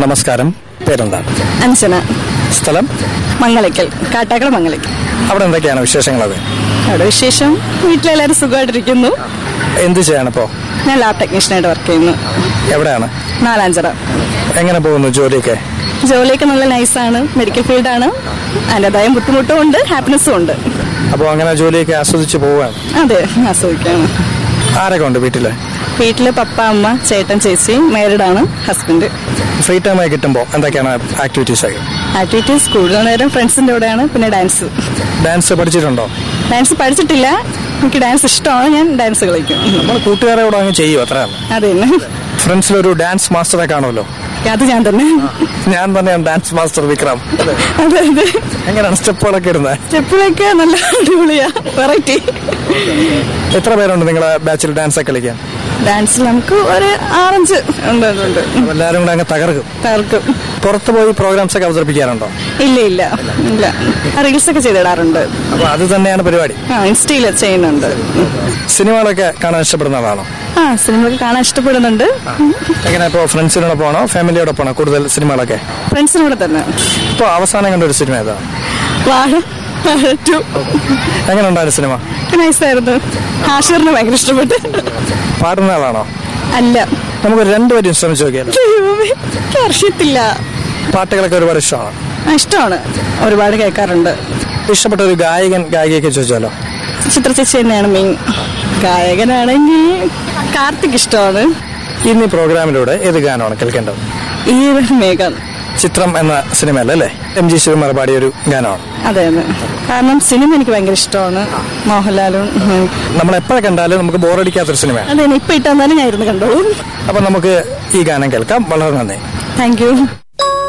നമസ്കാരം പേരെന്താണ് അഞ്ചന സ്ഥലം മംഗലയ്ക്കൽ കാട്ടാക്കട മംഗലയ്ക്കൽ അവിടെ എന്തൊക്കെയാണ് വിശേഷങ്ങളത് അവിടെ വിശേഷം വീട്ടിലെല്ലാവരും സുഖമായിട്ടിരിക്കുന്നു എന്ത് ചെയ്യാണിപ്പോ ഞാൻ ലാബ് ടെക്നീഷ്യനായിട്ട് വർക്ക് ചെയ്യുന്നു എവിടെയാണ് നാലാഞ്ചിറ എങ്ങനെ പോകുന്നു ജോലിയൊക്കെ ജോലിയൊക്കെ നല്ല നൈസാണ് മെഡിക്കൽ ഫീൽഡാണ് അതിൻ്റെതായ ബുദ്ധിമുട്ടും ഉണ്ട് ഹാപ്പിനെസ്സും ഉണ്ട് അപ്പോൾ അങ്ങനെ ജോലിയൊക്കെ ആസ്വദിച്ച് പോവുകയാണ് അതെ ആസ്വദിക്കാണ് ആരൊക്കെ ഉണ്ട് വീട്ടില് വീട്ടില് പപ്പ അമ്മ ചേട്ടൻ ചേച്ചി മാരീഡാണ് ഹസ്ബൻഡ് ഫ്രീ ടൈം ആയി കിട്ടുമ്പോൾ എന്തൊക്കെയാണ് ആക്ടിവിറ്റീസ് ഒക്കെ ആക്ടിവിറ്റീസ് കൂടുതൽ നേരം ഫ്രണ്ട്സിന്റെ കൂടെയാണ് പിന്നെ ഡാൻസ് ഡാൻസ് പഠിച്ചിട്ടുണ്ടോ ഡാൻസ് പഠിച്ചിട്ടില്ല എനിക്ക് ഡാൻസ് ഇഷ്ടമാണ് ഞാൻ ഡാൻസ് കളിക്കും നമ്മൾ കൂട്ടുകാരെ കൂടെ അങ്ങ് ചെയ്യും അത്രയാണ് അതെ തന്നെ ഫ്രണ്ട്സിലൊരു ഡാൻസ് മാസ്റ്ററെ കാണുമല്ലോ അത് ഞാൻ തന്നെ ഞാൻ തന്നെയാണ് ഡാൻസ് മാസ്റ്റർ വിക്രം അതെ അതെ എങ്ങനെയാണ് സ്റ്റെപ്പുകളൊക്കെ ഇടുന്നത് സ്റ്റെപ്പിലൊക്കെ നല്ല അടിപൊളിയാ വെറൈറ്റി എത്ര പേരുണ്ട് നിങ്ങളെ ബാച്ചിൽ ഡാൻസ് ഒക്കെ കളിക്കാൻ ഡാൻസിൽ നമുക്ക് ഒരു ആറഞ്ച് ഉണ്ട് ഉണ്ട് അപ്പോൾ എല്ലാവരും കൂടെ അങ്ങ് തകർക്കും തകർക്കും പുറത്ത് പോയി പ്രോഗ്രാംസ് ഒക്കെ അവതരിപ്പിക്കാറുണ്ടോ ഇല്ല ഇല്ല ഇല്ല റീൽസ് ഒക്കെ ചെയ്തിടാറുണ്ട് അപ്പോൾ അത് തന്നെയാണ് പരിപാടി ആ ഇൻസ്റ്റയിൽ ചെയ്യുന്നുണ്ട് സിനിമകളൊക്കെ കാണാൻ ഇഷ്ടപ്പെടുന്ന ആളാണോ ആ സിനിമകൾ കാണാൻ ഇഷ്ടപ്പെടുന്നുണ്ട് എങ്ങനെ ഇപ്പോൾ ഫ്രണ്ട്സിനോടൊപ്പമാണോ ഫാമിലിയോടൊപ്പമാണോ കൂടുതൽ സിനിമകളൊക്കെ ഫ്രണ്ട്സിനോട് തന്നെ ഇപ്പോൾ അവസാനം കണ്ട ഒരു സിനിമ ഏതാണ് വാഴ വാഴ ടു എങ്ങനെ ഉണ്ടായിരുന്നു സിനിമ നൈസായിരുന്നു ഹാഷിറിനെ ഭയങ്കര ഇഷ്ടപ്പെട്ടു പാടുന്ന ആളാണോ അല്ല നമുക്ക് രണ്ടുപേരും ശ്രമിച്ചു നോക്കിയാലോ ദൈവമേ, എനിക്ക് അറിയത്തില്ല പാട്ടുകളൊക്കെ ഒരുപാട് ഇഷ്ടമാണ് ആ, ഇഷ്ടമാണ് ഒരുപാട് കേൾക്കാറുണ്ട് ഇഷ്ടപ്പെട്ട ഒരു ഗായകൻ ഗായികയൊക്കെ ചോദിച്ചാലോ ചിത്ര ചേച്ചി തന്നെയാണ് മെയിൻ ഗായകനാണെങ്കിൽ കാർത്തിക് ഇഷ്ടമാണ് ഇന്ന് ഈ പ്രോഗ്രാമിലൂടെ ഏത് ഗാനമാണ് കേൾക്കേണ്ടത് ഈ മേഘം ചിത്രം എന്ന സിനിമയല്ലേ എം ജി ശിവകുമാർ പാടിയ ഒരു ഗാനമാണ് അതെ അതെ കാരണം സിനിമ എനിക്ക് ഭയങ്കര ഇഷ്ടമാണ് മോഹൻലാലും ഉം. നമ്മൾ എപ്പോഴെ കണ്ടാലും നമുക്ക് ബോറടിക്കാത്തൊരു സിനിമയാണ് അതെ ഇപ്പൊ ഇട്ടെന്നാലും ഞാൻ ഇരുന്ന് കണ്ടോളൂ അപ്പൊ നമുക്ക് ഈ ഗാനം കേൾക്കാം വളരെ നന്ദി താങ്ക് യു